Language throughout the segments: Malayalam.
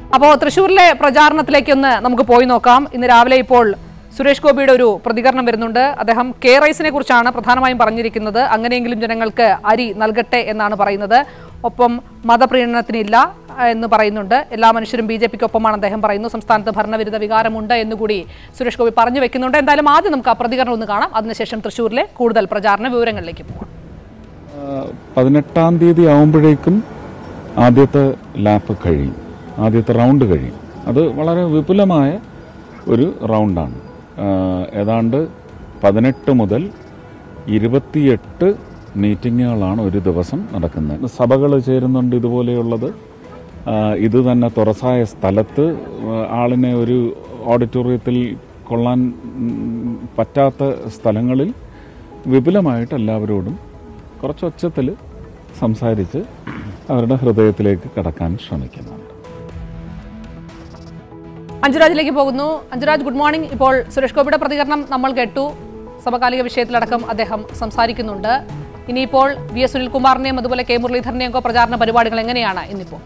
അപ്പോൾ തൃശ്ശൂരിലെ പ്രചാരണത്തിലേക്കൊന്ന് നമുക്ക് പോയി നോക്കാം ഇന്ന് രാവിലെ ഇപ്പോൾ സുരേഷ് ഗോപിയുടെ ഒരു പ്രതികരണം വരുന്നുണ്ട് അദ്ദേഹം കെ റൈസിനെ കുറിച്ചാണ് പ്രധാനമായും പറഞ്ഞിരിക്കുന്നത് അങ്ങനെയെങ്കിലും ജനങ്ങൾക്ക് അരി നൽകട്ടെ എന്നാണ് പറയുന്നത് ഒപ്പം മതപ്രീണനത്തിനില്ല എന്ന് പറയുന്നുണ്ട് എല്ലാ മനുഷ്യരും ബി ജെ പിക്കൊപ്പമാണ് അദ്ദേഹം പറയുന്നു സംസ്ഥാനത്ത് ഭരണവിരുദ്ധ വികാരമുണ്ട് എന്നുകൂടി സുരേഷ് ഗോപി പറഞ്ഞു വെക്കുന്നുണ്ട് എന്തായാലും ആദ്യം നമുക്ക് ആ പ്രതികരണം ഒന്ന് കാണാം അതിനുശേഷം തൃശ്ശൂരിലെ കൂടുതൽ പ്രചാരണ വിവരങ്ങളിലേക്ക് പോകാം പതിനെട്ടാം തീയതി ആവുമ്പോഴേക്കും ആദ്യത്തെ ലാപ്പ് കഴിയും ആദ്യത്തെ റൗണ്ട് കഴിയും അത് വളരെ വിപുലമായ ഒരു റൗണ്ടാണ് ആഹ് ഏതാണ്ട് പതിനെട്ട് മുതൽ ഇരുപത്തിയെട്ട് മീറ്റിങ്ങുകളാണ് ഒരു ദിവസം നടക്കുന്നത് സഭകൾ ചേരുന്നുണ്ട് ഇതുപോലെയുള്ളത് ആഹ് ഇത് തന്നെ തുറസായ സ്ഥലത്ത് ആളിനെ ഒരു ഓഡിറ്റോറിയത്തിൽ കൊള്ളാൻ ഉം, പറ്റാത്ത സ്ഥലങ്ങളിൽ വിപുലമായിട്ട് എല്ലാവരോടും കുറച്ച് ഒച്ചത്തിൽ സംസാരിച്ച് അവരുടെ ഹൃദയത്തിലേക്ക് കടക്കാൻ ശ്രമിക്കുന്നുണ്ട് അഞ്ജുരാജിലേക്ക് പോകുന്നു അഞ്ജുരാജ് ഗുഡ് മോർണിംഗ് ഇപ്പോൾ സുരേഷ് ഗോപിയുടെ പ്രതികരണം നമ്മൾ കേട്ടു സമകാലിക വിഷയത്തിലടക്കം അദ്ദേഹം സംസാരിക്കുന്നുണ്ട് ഇനിയിപ്പോൾ വി എസ് സുനിൽകുമാറിനെയും അതുപോലെ കെ മുരളീധരനെയും ഒക്കെ പ്രചാരണ പരിപാടികൾ എങ്ങനെയാണ് ഇന്നിപ്പോൾ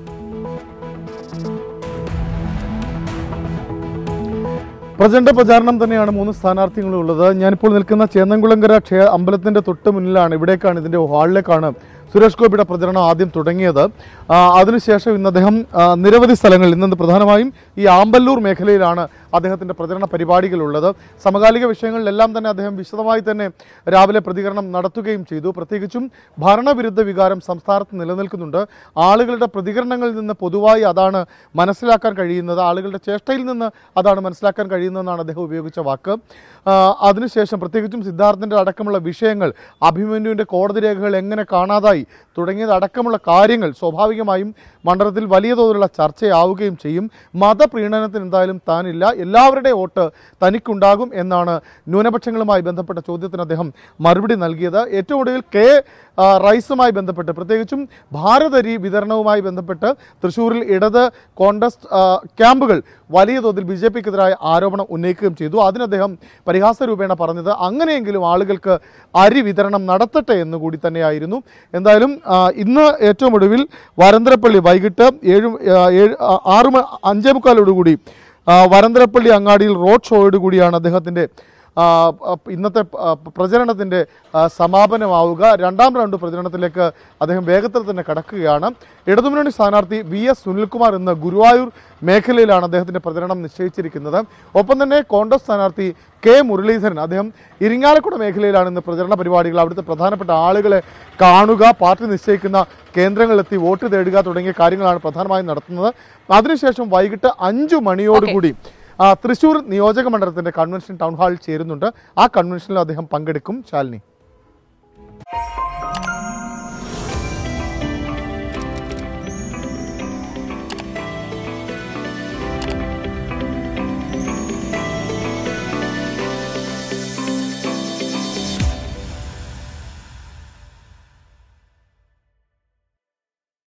പ്രചണ്ഡ പ്രചാരണം തന്നെയാണ് മൂന്ന് സ്ഥാനാർത്ഥികളും ഉള്ളത് ഞാനിപ്പോൾ നിൽക്കുന്ന ചേന്നംകുളങ്കര ക്ഷേ അമ്പലത്തിന്റെ തൊട്ട് മുന്നിലാണ് ഇവിടേക്കാണ് ഇതിന്റെ ഹാളിലേക്കാണ് സുരേഷ് ഗോപിയുടെ പ്രചരണം ആദ്യം തുടങ്ങിയത് ആ, അതിനുശേഷം ഇന്ന് അദ്ദേഹം ആ, നിരവധി സ്ഥലങ്ങളിൽ ഇന്ന് പ്രധാനമായും ഈ ആമ്പല്ലൂർ മേഖലയിലാണ് അദ്ദേഹത്തിന്റെ പ്രചരണ പരിപാടികളുള്ളത് സമകാലിക വിഷയങ്ങളിലെല്ലാം തന്നെ അദ്ദേഹം വിശദമായി തന്നെ രാവിലെ പ്രതികരണം നടത്തുകയും ചെയ്തു പ്രത്യേകിച്ചും ഭരണവിരുദ്ധ വികാരം സംസ്ഥാനത്ത് നിലനിൽക്കുന്നുണ്ട് ആളുകളുടെ പ്രതികരണങ്ങളിൽ നിന്ന് പൊതുവായി അതാണ് മനസ്സിലാക്കാൻ കഴിയുന്നത് ആളുകളുടെ ചേഷ്ടയിൽ നിന്ന് അതാണ് മനസ്സിലാക്കാൻ കഴിയുന്നതെന്നാണ് അദ്ദേഹം ഉപയോഗിച്ച വാക്ക് ആ, അതിനുശേഷം പ്രത്യേകിച്ചും സിദ്ധാർത്ഥിൻ്റെ അടക്കമുള്ള വിഷയങ്ങൾ അഭിമന്യുവിൻ്റെ കോടതി രേഖകൾ എങ്ങനെ കാണാതായി തുടങ്ങിയത് അടക്കമുള്ള കാര്യങ്ങൾ സ്വാഭാവികമായും മണ്ഡലത്തിൽ വലിയ തോതിലുള്ള ചർച്ചയാവുകയും ചെയ്യും മതപ്രീണനത്തിന് എന്തായാലും താനില്ല എല്ലാവരുടെയും വോട്ട് തനിക്കുണ്ടാകും എന്നാണ് ന്യൂനപക്ഷങ്ങളുമായി ബന്ധപ്പെട്ട ചോദ്യത്തിന് അദ്ദേഹം മറുപടി നൽകിയത് ഏറ്റവും ഒടുവിൽ കെ ആ, റൈസുമായി ബന്ധപ്പെട്ട് പ്രത്യേകിച്ചും ഭാരതരി വിതരണവുമായി ബന്ധപ്പെട്ട് തൃശ്ശൂരിൽ ഇടത് കോൺഗ്രസ് ആ, ക്യാമ്പുകൾ വലിയ തോതിൽ ബി ജെ പിക്കെതിരായ ആരോപണം ഉന്നയിക്കുകയും ചെയ്തു അതിന് അദ്ദേഹം പരിഹാസ രൂപേണ പറഞ്ഞത് അങ്ങനെയെങ്കിലും ആളുകൾക്ക് അരി വിതരണം നടത്തട്ടെ എന്നുകൂടി തന്നെയായിരുന്നു എന്തായാലും ആ, ഇന്ന് ഏറ്റവും ഒടുവിൽ വരന്തരപ്പള്ളി വൈകിട്ട് ഏഴ് ആ, ഏഴ് ആ, ആറ് മ- അഞ്ചേ മുക്കാലോടുകൂടി ആ, വരന്തരപ്പള്ളി അങ്ങാടിയിൽ റോഡ് ഷോയോട് കൂടിയാണ് അദ്ദേഹത്തിൻ്റെ ആ, ആ, ഇന്നത്തെ ആ, പ്രചരണത്തിൻ്റെ ആ, സമാപനമാവുക രണ്ടാം റൗണ്ട് പ്രചരണത്തിലേക്ക് അദ്ദേഹം വേഗത്തിൽ തന്നെ കടക്കുകയാണ് ഇടതുമുന്നണി സ്ഥാനാർത്ഥി വി എസ് സുനിൽകുമാർ ഇന്ന് ഗുരുവായൂർ മേഖലയിലാണ് അദ്ദേഹത്തിൻ്റെ പ്രചരണം നിശ്ചയിച്ചിരിക്കുന്നത് ഒപ്പം തന്നെ കോൺഗ്രസ് സ്ഥാനാർത്ഥി കെ മുരളീധരൻ അദ്ദേഹം ഇരിങ്ങാലക്കുട മേഖലയിലാണ് ഇന്ന് പ്രചരണ പരിപാടികൾ അവിടുത്തെ പ്രധാനപ്പെട്ട ആളുകളെ കാണുക പാർട്ടി നിശ്ചയിക്കുന്ന കേന്ദ്രങ്ങളിലെത്തി വോട്ട് തേടുക തുടങ്ങിയ കാര്യങ്ങളാണ് പ്രധാനമായും നടത്തുന്നത് അതിനുശേഷം വൈകിട്ട് അഞ്ചു മണിയോടുകൂടി ആ, തൃശൂർ നിയോജക മണ്ഡലത്തിന്റെ കൺവെൻഷൻ ടൗൺ ഹാളിൽ ചേരുന്നുണ്ട് ആ കൺവെൻഷനിൽ അദ്ദേഹം പങ്കെടുക്കും ശാലിനി